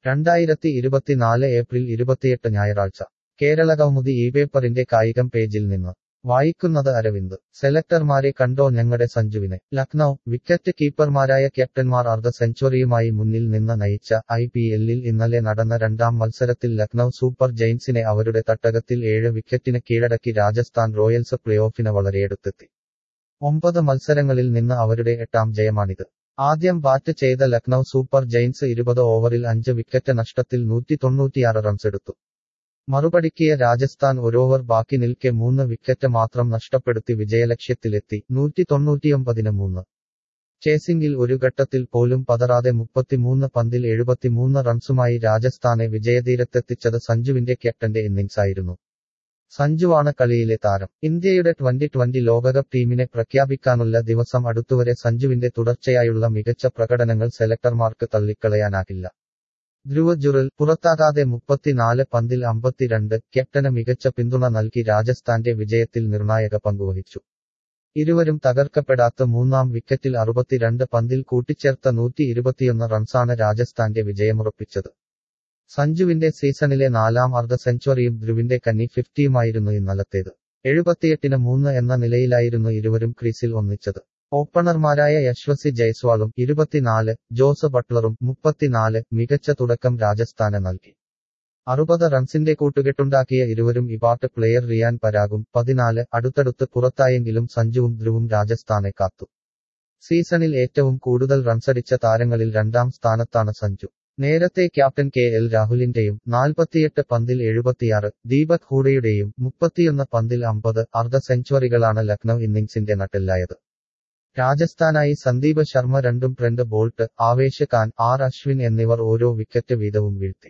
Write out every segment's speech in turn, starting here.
രണ്ടായിരത്തി ഇരുപത്തിനാല് ഏപ്രിൽ ഇരുപത്തിയെട്ട് ഞായറാഴ്ച കേരള കൗമുദി ഈ പേപ്പറിന്റെ കായികം പേജിൽ നിന്ന് വായിക്കുന്നത് അരവിന്ദ് സെലക്ടർമാരെ കണ്ടോ ഞങ്ങളുടെ സഞ്ജുവിനെ ലക്നൌ വിക്കറ്റ് കീപ്പർമാരായ ക്യാപ്റ്റന്മാർ അർദ്ധ സെഞ്ചുറിയുമായി മുന്നിൽ നിന്ന് നയിച്ച ഐ പി എല്ലിൽ ഇന്നലെ നടന്ന രണ്ടാം മത്സരത്തിൽ ലക്നൌ സൂപ്പർ ജയിൻസിനെ അവരുടെ തട്ടകത്തിൽ ഏഴ് വിക്കറ്റിന് കീഴടക്കി രാജസ്ഥാൻ റോയൽസ് പ്ലേഓഫിന് വളരെയടുത്തെത്തി ഒമ്പത് മത്സരങ്ങളിൽ നിന്ന് അവരുടെ എട്ടാം ജയമാണിത് ആദ്യം ബാറ്റ് ചെയ്ത ലക്നൌ സൂപ്പർ ജയിൻസ് ഇരുപത് ഓവറിൽ അഞ്ച് വിക്കറ്റ് നഷ്ടത്തിൽ നൂറ്റി തൊണ്ണൂറ്റിയാറ് റൺസെടുത്തു മറുപടിക്കിയ രാജസ്ഥാൻ ഒരോവർ ബാക്കി നിൽക്കെ മൂന്ന് വിക്കറ്റ് മാത്രം നഷ്ടപ്പെടുത്തി വിജയലക്ഷ്യത്തിലെത്തി നൂറ്റി തൊണ്ണൂറ്റിയൊമ്പതിന് മൂന്ന് ചേസിംഗിൽ ഒരു ഘട്ടത്തിൽ പോലും പതറാതെ മുപ്പത്തിമൂന്ന് പന്തിൽ എഴുപത്തിമൂന്ന് റൺസുമായി രാജസ്ഥാനെ വിജയതീരത്തെത്തിച്ചത് സഞ്ജുവിന്റെ ക്യാപ്റ്റന്റെ ഇന്നിംഗ്സായിരുന്നു സഞ്ജുവാണ് കളിയിലെ താരം ഇന്ത്യയുടെ ട്വന്റി ട്വന്റി ലോകകപ്പ് ടീമിനെ പ്രഖ്യാപിക്കാനുള്ള ദിവസം അടുത്തുവരെ സഞ്ജുവിന്റെ തുടർച്ചയായുള്ള മികച്ച പ്രകടനങ്ങൾ സെലക്ടർമാർക്ക് തള്ളിക്കളയാനാകില്ല ധ്രുവ ജുറൽ പുറത്താകാതെ മുപ്പത്തിനാല് പന്തിൽ അമ്പത്തിരണ്ട് ക്യാപ്റ്റന് മികച്ച പിന്തുണ നൽകി രാജസ്ഥാന്റെ വിജയത്തിൽ നിർണായക പങ്കുവഹിച്ചു ഇരുവരും തകർക്കപ്പെടാത്ത മൂന്നാം വിക്കറ്റിൽ അറുപത്തിരണ്ട് പന്തിൽ കൂട്ടിച്ചേർത്ത നൂറ്റി ഇരുപത്തിയൊന്ന് റൺസാണ് രാജസ്ഥാന്റെ വിജയമുറപ്പിച്ചത് സഞ്ജുവിന്റെ സീസണിലെ നാലാം അർദ്ധ സെഞ്ചുറിയും ധ്രുവിന്റെ കന്നി ഫിഫ്റ്റിയുമായിരുന്നു ഇന്നലത്തേത് എഴുപത്തിയെട്ടിന് മൂന്ന് എന്ന നിലയിലായിരുന്നു ഇരുവരും ക്രീസിൽ ഒന്നിച്ചത് ഓപ്പണർമാരായ യശ്വസി ജയ്സ്വാളും ഇരുപത്തിനാല് ജോസ് ബട്ട്ലറും മുപ്പത്തിനാല് മികച്ച തുടക്കം രാജസ്ഥാന് നൽകി അറുപത് റൺസിന്റെ കൂട്ടുകെട്ടുണ്ടാക്കിയ ഇരുവരും ഇബാട്ട് പ്ലെയർ റിയാൻ പരാഗും പതിനാല് അടുത്തടുത്ത് പുറത്തായെങ്കിലും സഞ്ജുവും ധ്രുവും രാജസ്ഥാനെ കാത്തു സീസണിൽ ഏറ്റവും കൂടുതൽ റൺസടിച്ച താരങ്ങളിൽ രണ്ടാം സ്ഥാനത്താണ് സഞ്ജു നേരത്തെ ക്യാപ്റ്റൻ കെ എൽ രാഹുലിന്റെയും നാൽപ്പത്തിയെട്ട് പന്തിൽ എഴുപത്തിയാറ് ദീപക് ഹൂഡയുടെയും മുപ്പത്തിയൊന്ന് പന്തിൽ അമ്പത് അർദ്ധ സെഞ്ചുറികളാണ് ലക്നൌ ഇന്നിംഗ്സിന്റെ നട്ടെല്ലായത് രാജസ്ഥാനായി സന്ദീപ് ശർമ്മ രണ്ടും Trent Boult Avesh Khan R Ashwin എന്നിവർ ഓരോ വിക്കറ്റ് വീതവും വീഴ്ത്തി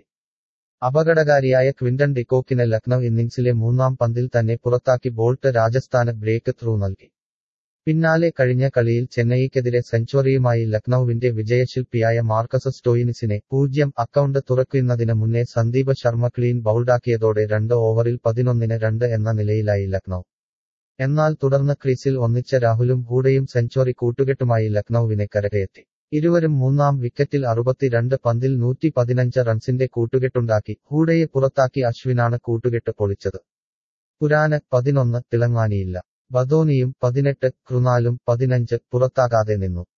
അപകടകാരിയായ ക്വിന്റൺ ഡിക്കോക്കിന് ലക്നൌ ഇന്നിംഗ്സിലെ മൂന്നാം പന്തിൽ തന്നെ പുറത്താക്കി ബോൾട്ട് രാജസ്ഥാന് ബ്രേക്ക് ത്രൂ നൽകി പിന്നാലെ കഴിഞ്ഞ കളിയിൽ ചെന്നൈക്കെതിരെ സെഞ്ചുറിയുമായി ലക്നൌവിന്റെ വിജയശില്പിയായ മാർക്കസ് സ്റ്റോയിനിസിനെ പൂജ്യം അക്കൗണ്ട് തുറക്കുന്നതിന് മുന്നേ സന്ദീപ് ശർമ്മ ക്ലീൻ ബൗൾഡാക്കിയതോടെ രണ്ട് ഓവറിൽ പതിനൊന്നിന് രണ്ട് എന്ന നിലയിലായി ലക്നൌ എന്നാൽ തുടർന്ന് ക്രീസിൽ ഒന്നിച്ച രാഹുലും ഹൂഡയും സെഞ്ചുറി കൂട്ടുകെട്ടുമായി ലക്നൌവിനെ കരകയറ്റി ഇരുവരും മൂന്നാം വിക്കറ്റിൽ അറുപത്തിരണ്ട് പന്തിൽ നൂറ്റി പതിനഞ്ച് റൺസിന്റെ കൂട്ടുകെട്ടുണ്ടാക്കി ഹൂഡയെ പുറത്താക്കി അശ്വിനാണ് കൂട്ടുകെട്ട് പൊളിച്ചത് പുരാന് പതിനൊന്ന് തിളങ്ങാനിയില്ല ബദോനിയും പതിനെട്ട് കൃണാലും പതിനഞ്ച് പുറത്താകാതെ നിന്നു